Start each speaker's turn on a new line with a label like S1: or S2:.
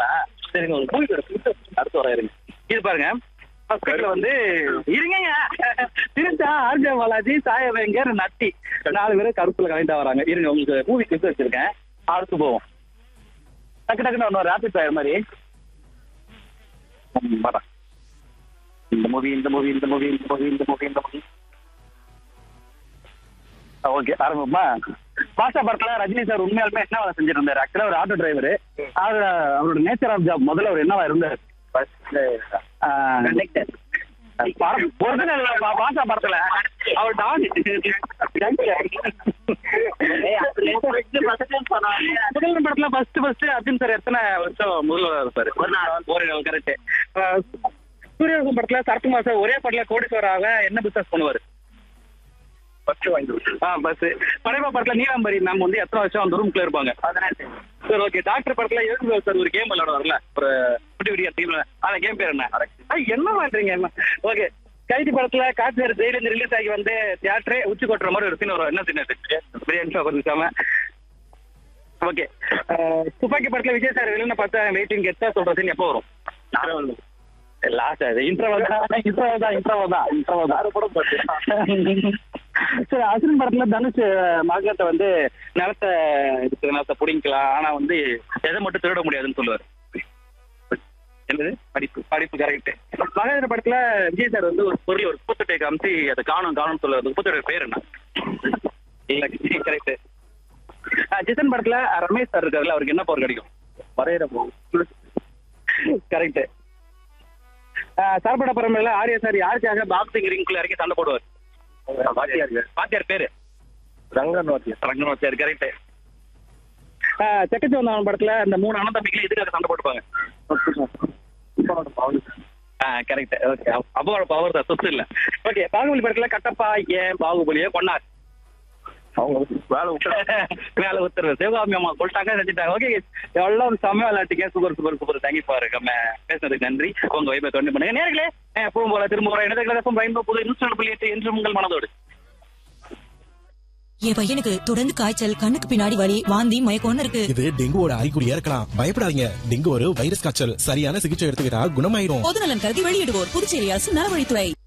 S1: பாத்தீங்களா சரிங்க ஒரு மூவி அடுத்து வர இருங்க இது பாருங்க ஃபர்ஸ்ட்ல வந்து இருங்க திருச்சா ஆர்ஜே பாலாஜி சாயவேங்கர் நட்டி நாலு பேரும் கருத்துல கலைந்தா வராங்க இருங்க உங்களுக்கு மூவி கிளிப் வச்சிருக்கேன் அடுத்து போவோம் டக்கு டக்குன்னு ஒன்று ரேபிட் ஃபயர் மாதிரி ம், வரேன் இந்த மூவி இந்த மூவி இந்த மூவி இந்த மூவி இந்த மூவி இந்த மூவி ஓகே ஆரம்பமா பாஷா படத்துல ரஜினி சார் உண்மையாலுமே என்ன வேலை செஞ்சுட்டு இருந்தாரு ஆக்சுவலா ஒரு ஆட்டோ டிரைவர் அவர் அவரோட நேச்சர் ஆஃப் ஜாப் முதல்ல அவர் என்னவா இருந்தார் ஒரிஜினல் பாஷா படத்துல அவர் டான் முதல் படத்துல ஃபர்ஸ்ட் ஃபர்ஸ்ட் அர்ஜுன் சார் எத்தனை வருஷம் முதல்வர் இருப்பாரு ஒரு நாள் கரெக்ட் சூரியவசம் படத்துல சரத்குமார் சார் ஒரே படத்துல கோடீஸ்வராக என்ன பிசினஸ் பண்ணுவாரு ஆ பஸ் படைப்பா படத்துல நீலாம்பரி மேம் வந்து எத்தனை வருஷம் அந்த ரூம்குள்ள இருப்பாங்க சரி ஓகே டாக்டர் படத்துல யோகி சார் ஒரு கேம் விளையாடுவார்ல ஒரு குட்டி குட்டியா டீம்ல அந்த கேம் பேர் என்ன ஐ, என்ன பண்றீங்க என்ன ஓகே கைதி படத்துல காட்சியர் ஜெயிலிருந்து ரிலீஸ் ஆகி வந்து தியேட்டரே உச்சி கொட்டுற மாதிரி ஒரு சீன் வரும் என்ன சீன் அது பிரியாணி ஷாப் இருந்துச்சாம ஓகே துப்பாக்கி படத்துல விஜய் சார் வெளியில பார்த்தா வெயிட்டிங் கெட்டா சொல்ற சீன் எப்போ வரும் லாஸ்ட் அது இன்டர்வல் தான் இன்டர்வல் தான் இன்டர்வல் தான் இன்டர்வல் தான் படம் சரி அசுரன் படத்துல தனுஷ் மார்க்கெட்டை வந்து நிலத்தை இருக்கிற நிலத்தை பிடிக்கலாம் ஆனா வந்து எதை மட்டும் திருட முடியாதுன்னு சொல்லுவார் என்னது படிப்பு படிப்பு கரெக்ட் மகேந்திர படத்துல விஜய் சார் வந்து ஒரு பொருள் ஒரு குப்பத்தொட்டை காமிச்சு அதை காணும் காணும்னு சொல்லுவார் அந்த குப்பத்தொட்டை பேர் என்ன இல்ல கரெக்ட் ஜிதன் படத்துல ரமேஷ் சார் இருக்காருல்ல அவருக்கு என்ன பவர் கிடைக்கும் வரையிற கரெக்ட் சரபட பரம்பரையில ஆர்யா சார் யாருக்காக பாக்ஸிங் ரிங்குள்ள இறக்கி சண்டை போடுவார் வாத்தியார் பேரு
S2: ரங்கன் வாத்தியார்
S1: ரங்கன் வாத்தியார் கரெக்ட் செக்கச்சவந்தான் படத்துல இந்த மூணு அண்ணன் தம்பிகள் இதுக்காக சண்டை போட்டுப்பாங்க கரெக்ட் ஓகே அப்பாவோட பவர் தான் சொத்து இல்ல ஓகே பாகுபலி படத்துல கட்டப்பா ஏன் பாகுபலியை கொண்டார்
S2: அவங்க வேலை விட்டு
S1: மேல உத்தரவு சிவகாமி அம்மா சொல்லிட்டாங்க செஞ்சுட்டாங்க ஓகே எவ்வளவு செம்ம விளையாட்டுக்கே super super super thank you for நம்ம பேசுனதுக்கு நன்றி உங்க வைப்பை தொண்டு பண்ணுங்க நேர்களே எப்பவும் போல திரும்ப ஒரு இடத்துல ரெயின்போ புது இன்ஸ்டால் புள்ளிட்டு என்று உங்கள் மனதோடு
S3: என் பையனுக்கு தொடர்ந்து காய்ச்சல் கண்ணுக்கு பின்னாடி வலி வாந்தி மயக்கம்னு இருக்கு
S4: இது டெங்குவோட அறிகுறியா இருக்கலாம் பயப்படாதீங்க டெங்கு ஒரு வைரஸ் காய்ச்சல் சரியான சிகிச்சை எடுத்துக்கிட்டா குணமாயிரும்
S3: பொதுநலன் கருதி வெளியிடுவோர் புதுச்சேரி அரசு நலவழித்துறை